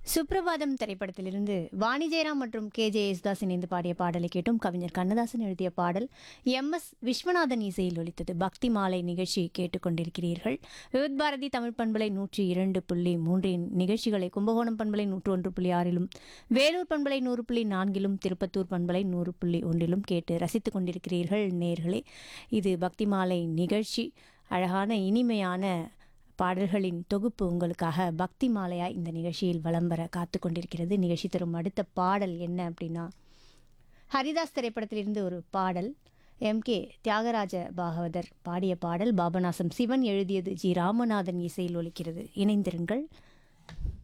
சுப்ரபாதம் திரைப்படத்திலிருந்து வாணி ஜெயராம் மற்றும் K J Yesudas இணைந்து பாடிய பாடலை கேட்டும் கவிஞர் கண்ணதாசன் எழுதிய பாடல் எம் எஸ் விஸ்வநாதன் இசையில் ஒலித்தது பக்தி மாலை நிகழ்ச்சி கேட்டுக்கொண்டிருக்கிறீர்கள் விவித் பாரதி தமிழ் பண்பலை நூற்றி இரண்டு புள்ளி மூன்றின் நிகழ்ச்சிகளை கும்பகோணம் பண்பலை நூற்று ஒன்று புள்ளி ஆறிலும் வேலூர் பண்பலை நூறு புள்ளி நான்கிலும் திருப்பத்தூர் பண்பலை நூறு புள்ளி ஒன்றிலும் கேட்டு ரசித்துக் கொண்டிருக்கிறீர்கள் நேர்களே இது பக்தி மாலை நிகழ்ச்சி அழகான இனிமையான பாடல்களின் தொகுப்பு உங்களுக்காக பக்தி மாலையாய் இந்த நிகழ்ச்சியில் வலம் வர காத்து கொண்டிருக்கிறது நிகழ்ச்சி தரும் அடுத்த பாடல் என்ன அப்படின்னா ஹரிதாஸ் திரைப்படத்திலிருந்து ஒரு பாடல் எம் கே தியாகராஜ பாகவதர் பாடிய பாடல் பாபநாசம் சிவன் எழுதியது ஜி ராமநாதன் இசையில் ஒலிக்கிறது இணைந்திருங்கள்